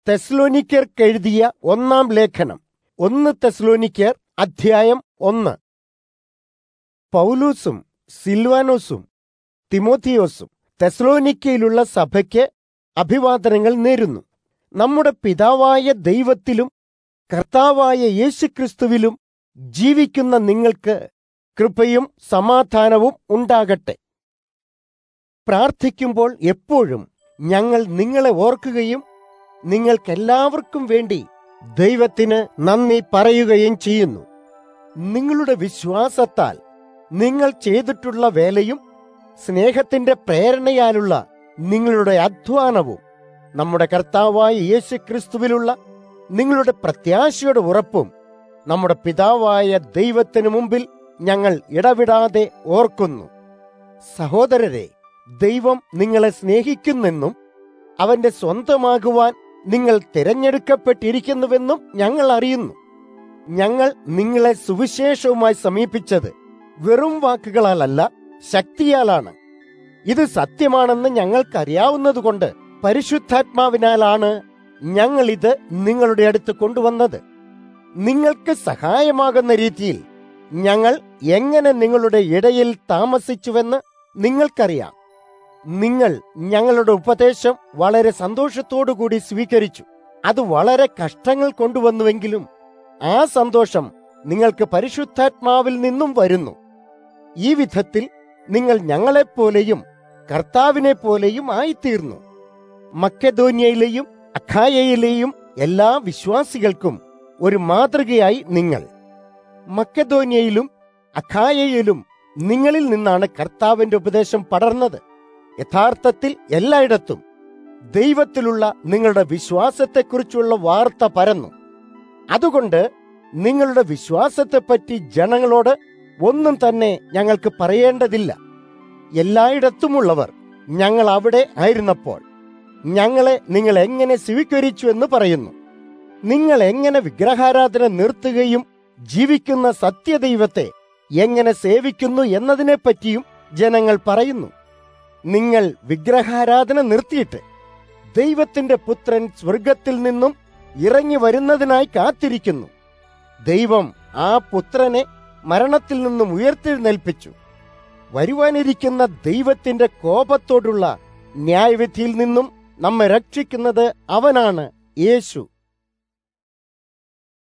തെസ്ലോനിക്കർക്കെഴുതിയ ഒന്നാം ലേഖനം ഒന്ന് തെസ്ലോനിക്കർ അധ്യായം ഒന്ന് പൗലൂസും സിൽവാനോസും തിമോത്തിയോസും തെസ്ലോനിക്കയിലുള്ള സഭയ്ക്ക് അഭിവാദനങ്ങൾ നേരുന്നു നമ്മുടെ പിതാവായ ദൈവത്തിലും കർത്താവായ യേശുക്രിസ്തുവിലും ജീവിക്കുന്ന നിങ്ങൾക്ക് കൃപയും സമാധാനവും ഉണ്ടാകട്ടെ പ്രാർത്ഥിക്കുമ്പോൾ എപ്പോഴും ഞങ്ങൾ നിങ്ങളെ ഓർക്കുകയും നിങ്ങൾക്കെല്ലാവർക്കും വേണ്ടി ദൈവത്തിന് നന്ദി പറയുകയും ചെയ്യുന്നു നിങ്ങളുടെ വിശ്വാസത്താൽ നിങ്ങൾ ചെയ്തിട്ടുള്ള വേലയും സ്നേഹത്തിന്റെ പ്രേരണയാലുള്ള നിങ്ങളുടെ അധ്വാനവും നമ്മുടെ കർത്താവായ യേശു ക്രിസ്തുവിലുള്ള നിങ്ങളുടെ പ്രത്യാശയുടെ ഉറപ്പും നമ്മുടെ പിതാവായ ദൈവത്തിനു മുമ്പിൽ ഞങ്ങൾ ഇടവിടാതെ ഓർക്കുന്നു സഹോദരരെ ദൈവം നിങ്ങളെ സ്നേഹിക്കുന്നെന്നും അവന്റെ സ്വന്തമാകുവാൻ നിങ്ങൾ തിരഞ്ഞെടുക്കപ്പെട്ടിരിക്കുന്നുവെന്നും ഞങ്ങൾ അറിയുന്നു ഞങ്ങൾ നിങ്ങളെ സുവിശേഷവുമായി സമീപിച്ചത് വെറും വാക്കുകളാലല്ല ശക്തിയാലാണ് ഇത് സത്യമാണെന്ന് ഞങ്ങൾക്കറിയാവുന്നതുകൊണ്ട് പരിശുദ്ധാത്മാവിനാലാണ് ഞങ്ങൾ ഇത് നിങ്ങളുടെ അടുത്ത് കൊണ്ടുവന്നത് നിങ്ങൾക്ക് സഹായമാകുന്ന രീതിയിൽ ഞങ്ങൾ എങ്ങനെ നിങ്ങളുടെ ഇടയിൽ താമസിച്ചുവെന്ന് നിങ്ങൾക്കറിയാം നിങ്ങൾ ഞങ്ങളുടെ ഉപദേശം വളരെ സന്തോഷത്തോടുകൂടി സ്വീകരിച്ചു അത് വളരെ കഷ്ടങ്ങൾ കൊണ്ടുവന്നുവെങ്കിലും ആ സന്തോഷം നിങ്ങൾക്ക് പരിശുദ്ധാത്മാവിൽ നിന്നും വരുന്നു ഈ വിധത്തിൽ നിങ്ങൾ ഞങ്ങളെപ്പോലെയും കർത്താവിനെ പോലെയും ആയിത്തീർന്നു മക്കധോന്യയിലെയും അഖായയിലെയും എല്ലാ വിശ്വാസികൾക്കും ഒരു മാതൃകയായി നിങ്ങൾ മക്കധോന്യയിലും അഖായയിലും നിങ്ങളിൽ നിന്നാണ് കർത്താവിന്റെ ഉപദേശം പടർന്നത് യഥാർത്ഥത്തിൽ എല്ലായിടത്തും ദൈവത്തിലുള്ള നിങ്ങളുടെ വിശ്വാസത്തെക്കുറിച്ചുള്ള വാർത്ത പരന്നു അതുകൊണ്ട് നിങ്ങളുടെ വിശ്വാസത്തെപ്പറ്റി ജനങ്ങളോട് ഒന്നും തന്നെ ഞങ്ങൾക്ക് പറയേണ്ടതില്ല എല്ലായിടത്തുമുള്ളവർ ഞങ്ങൾ അവിടെ ആയിരുന്നപ്പോൾ ഞങ്ങളെ നിങ്ങൾ എങ്ങനെ സ്വീകരിച്ചു എന്ന് പറയുന്നു നിങ്ങൾ എങ്ങനെ വിഗ്രഹാരാധന നിർത്തുകയും ജീവിക്കുന്ന സത്യദൈവത്തെ എങ്ങനെ സേവിക്കുന്നു എന്നതിനെപ്പറ്റിയും ജനങ്ങൾ പറയുന്നു നിങ്ങൾ വിഗ്രഹാരാധന നിർത്തിയിട്ട് ദൈവത്തിന്റെ പുത്രൻ സ്വർഗത്തിൽ നിന്നും ഇറങ്ങി വരുന്നതിനായി കാത്തിരിക്കുന്നു ദൈവം ആ പുത്രനെ മരണത്തിൽ നിന്നും ഉയർത്തെഴുന്നേൽപ്പിച്ചു വരുവാനിരിക്കുന്ന ദൈവത്തിന്റെ കോപത്തോടുള്ള ന്യായവിധിയിൽ നിന്നും നമ്മെ രക്ഷിക്കുന്നത് അവനാണ് യേശു